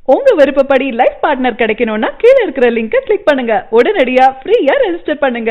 உங்க விருப்பப்படி life partner கிடைக்கணும்னா கீழ இருக்கிற லிங்கை கிளிக் பண்ணுங்க உடனடியா ஃப்ரீயா ரெஜிஸ்டர் பண்ணுங்க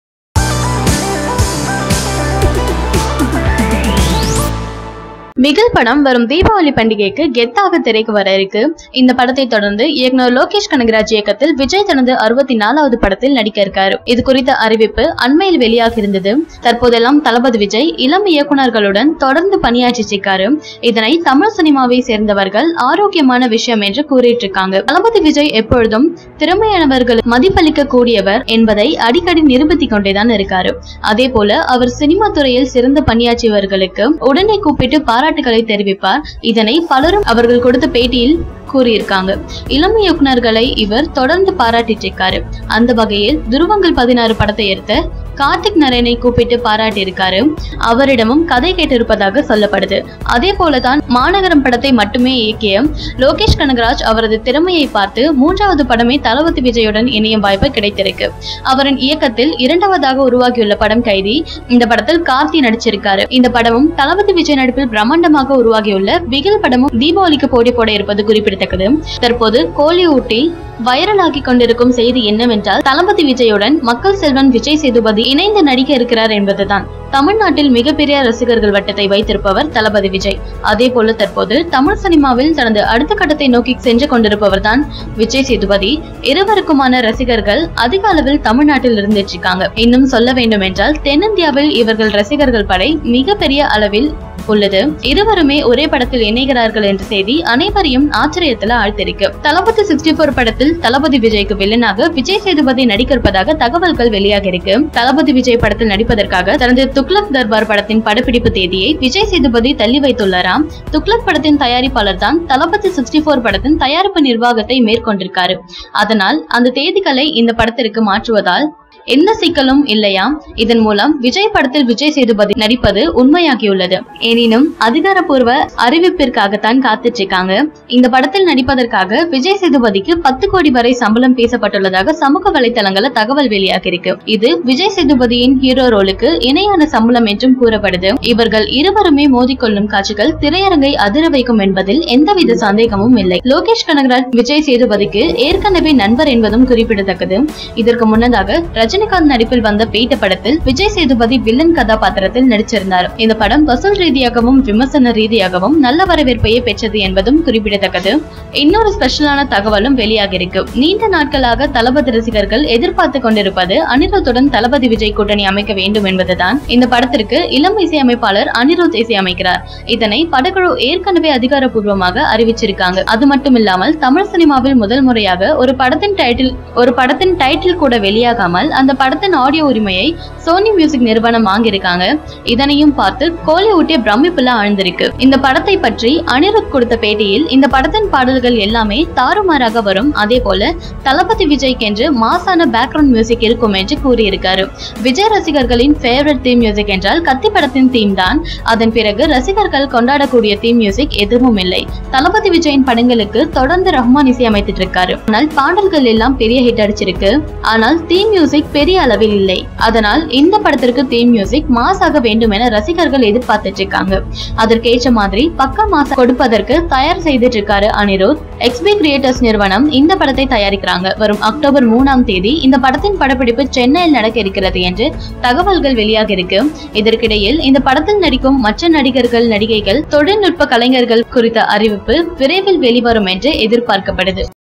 பிகில் படம் வரும் தீபாவளி பண்டிகைக்கு கெத்தாக திரைக்கு வர இருக்கு இந்த படத்தை தொடர்ந்து இயக்குனர் லோகேஷ் கனகராஜ் இயக்கத்தில் விஜய் தனது அறுபத்தி நாலாவது படத்தில் நடிக்க இருக்காரு இது குறித்த அறிவிப்பு அண்மையில் வெளியாகி இருந்தது தற்போதெல்லாம் தளபதி விஜய் இளம் இயக்குனர்களுடன் தொடர்ந்து பணியாற்றிட்டு இருக்காரு இதனை தமிழ் சினிமாவை சேர்ந்தவர்கள் ஆரோக்கியமான விஷயம் என்று கூறிட்டு இருக்காங்க தளபதி விஜய் எப்பொழுதும் திறமையானவர்கள் மதிப்பளிக்க கூடியவர் என்பதை அடிக்கடி நிரூபித்துக் கொண்டேதான் இருக்காரு அதே போல அவர் சினிமா துறையில் சிறந்த பணியாற்றியவர்களுக்கு உடனே கூப்பிட்டு பாராட்டுகளை தெரிவிப்பார் இதனை பலரும் அவர்கள் கொடுத்த பேட்டியில் கூறியிருக்காங்க இளம் இயக்குனர்களை இவர் தொடர்ந்து பாராட்டிட்டு இருக்காரு அந்த வகையில் துருவங்கள் பதினாறு படத்தை எடுத்த கார்த்திக் நரேனை கூப்பிட்டு பாராட்டியிருக்காரு அவரிடமும் கதை கேட்டிருப்பதாக சொல்லப்படுது அதே போலதான் மாநகரம் படத்தை மட்டுமே இயக்கிய லோகேஷ் கனகராஜ் அவரது திறமையை பார்த்து மூன்றாவது படமே தளபதி விஜயுடன் இணையும் வாய்ப்பு கிடைத்திருக்கு அவரின் இயக்கத்தில் இரண்டாவதாக உருவாகியுள்ள படம் கைதி இந்த படத்தில் கார்த்தி நடிச்சிருக்காரு இந்த படமும் தளபதி விஜய் நடிப்பில் பிரம்மாண்டமாக உருவாகியுள்ள பிகில் படமும் தீபாவளிக்கு போட்டி போட இருப்பது குறிப்பிடத்தக்கது தற்போது கோலிவுட்டில் வைரலாகி கொண்டிருக்கும் செய்தி என்னவென்றால் தளபதி விஜயுடன் மக்கள் செல்வன் விஜய் சேதுபதி இணைந்து நடிக்க இருக்கிறார் என்பதுதான் தமிழ்நாட்டில் மிகப்பெரிய ரசிகர்கள் வட்டத்தை வைத்திருப்பவர் தளபதி விஜய் அதே போல தற்போது தமிழ் சினிமாவில் தனது அடுத்த கட்டத்தை நோக்கி சென்று கொண்டிருப்பவர் தான் விஜய் சேதுபதி இருவருக்குமான ரசிகர்கள் அதிக அளவில் தமிழ்நாட்டில் இருந்துட்டு இருக்காங்க இன்னும் சொல்ல வேண்டும் என்றால் தென்னிந்தியாவில் இவர்கள் ரசிகர்கள் படை மிகப்பெரிய அளவில் உள்ளது இருவருமே ஒரே படத்தில் இணைகிறார்கள் என்ற செய்தி அனைவரையும் ஆச்சரியத்துல ஆழ்த்திருக்கு தளபதி சிக்ஸ்டி போர் படத்தில் தளபதி விஜய்க்கு வில்லனாக விஜய் சேதுபதி நடிக்க இருப்பதாக தகவல்கள் வெளியாக இருக்கு தளபதி விஜய் படத்தில் நடிப்பதற்காக தனது துக்ளக் தர்பார் படத்தின் படப்பிடிப்பு தேதியை விஜய் சேதுபதி தள்ளி வைத்துள்ளாராம் துக்ளக் படத்தின் தயாரிப்பாளர் தான் தளபதி சிக்ஸ்டி போர் படத்தின் தயாரிப்பு நிர்வாகத்தை மேற்கொண்டிருக்காரு அதனால் அந்த தேதிகளை இந்த படத்திற்கு மாற்றுவதால் எந்த சிக்கலும் இல்லையாம் இதன் மூலம் விஜய் படத்தில் விஜய் சேதுபதி நடிப்பது உண்மையாகியுள்ளது எனினும் அதிகாரப்பூர்வ அறிவிப்பிற்காகத்தான் காத்துட்டு இருக்காங்க இந்த படத்தில் நடிப்பதற்காக விஜய் சேதுபதிக்கு பத்து கோடி வரை சம்பளம் பேசப்பட்டுள்ளதாக சமூக வலைதளங்கள்ல தகவல் வெளியாகி இருக்கு இது விஜய் சேதுபதியின் ஹீரோ ரோலுக்கு இணையான சம்பளம் என்றும் கூறப்படுது இவர்கள் இருவருமே மோதிக்கொள்ளும் காட்சிகள் திரையரங்கை அதிர வைக்கும் என்பதில் எந்தவித சந்தேகமும் இல்லை லோகேஷ் கனகராஜ் விஜய் சேதுபதிக்கு ஏற்கனவே நண்பர் என்பதும் குறிப்பிடத்தக்கது இதற்கு முன்னதாக ரஜினிகாந்த் நடிப்பில் வந்த பேட்ட படத்தில் விஜய் சேதுபதி வில்லன் கதாபாத்திரத்தில் நடிச்சிருந்தார் இந்த படம் வசூல் ரீதியாகவும் விமர்சன ரீதியாகவும் நல்ல வரவேற்பையே பெற்றது என்பதும் குறிப்பிடத்தக்கது இன்னொரு ஸ்பெஷலான தகவலும் வெளியாகி இருக்கு நீண்ட நாட்களாக தளபதி ரசிகர்கள் எதிர்பார்த்து கொண்டிருப்பது அனிருத்துடன் தளபதி விஜய் கூட்டணி அமைக்க வேண்டும் என்பதுதான் இந்த படத்திற்கு இளம் இசையமைப்பாளர் அனிருத் இசையமைக்கிறார் இதனை படக்குழு ஏற்கனவே அதிகாரப்பூர்வமாக அறிவிச்சிருக்காங்க அது மட்டும் இல்லாமல் தமிழ் சினிமாவில் முதல் முறையாக ஒரு படத்தின் டைட்டில் ஒரு படத்தின் டைட்டில் கூட வெளியாகாமல் அந்த படத்தின் ஆடியோ உரிமையை சோனி மியூசிக் நிறுவனம் வாங்கியிருக்காங்க இதனையும் பார்த்து கோலிவுட்டே பிரமிப்புல ஆழ்ந்திருக்கு இந்த படத்தை பற்றி அனிருத் கொடுத்த பேட்டியில் இந்த படத்தின் பாடல்கள் எல்லாமே தாறுமாறாக வரும் அதே போல தளபதி விஜய்க்கென்று மாசான பேக்ரவுண்ட் மியூசிக் இருக்கும் என்று கூறியிருக்காரு விஜய் ரசிகர்களின் ஃபேவரட் தீம் மியூசிக் என்றால் கத்தி படத்தின் தீம் தான் அதன் பிறகு ரசிகர்கள் கொண்டாடக்கூடிய தீம் மியூசிக் எதுவும் இல்லை தளபதி விஜயின் படங்களுக்கு தொடர்ந்து ரஹ்மான் இசையமைத்துட்டு இருக்காரு ஆனால் பாடல்கள் எல்லாம் பெரிய ஹிட் அடிச்சிருக்கு ஆனால் தீம் மியூசிக் பெரிய அளவில் இல்லை அதனால் இந்த படத்திற்கு தீம் மியூசிக் மாசாக வேண்டும் என ரசிகர்கள் எதிர்பார்த்துட்டு இருக்காங்க அதற்கேற்ற மாதிரி பக்க மாசம் கொடுப்பதற்கு தயார் செய்துட்டு இருக்காரு அனிருத் எக்ஸ்பி கிரியேட்டர்ஸ் நிறுவனம் இந்த படத்தை தயாரிக்கிறாங்க வரும் அக்டோபர் மூணாம் தேதி இந்த படத்தின் படப்பிடிப்பு சென்னையில் நடக்க இருக்கிறது என்று தகவல்கள் வெளியாக இருக்கு இதற்கிடையில் இந்த படத்தில் நடிக்கும் மற்ற நடிகர்கள் நடிகைகள் தொழில்நுட்ப கலைஞர்கள் குறித்த அறிவிப்பு விரைவில் வெளிவரும் என்று எதிர்பார்க்கப்படுது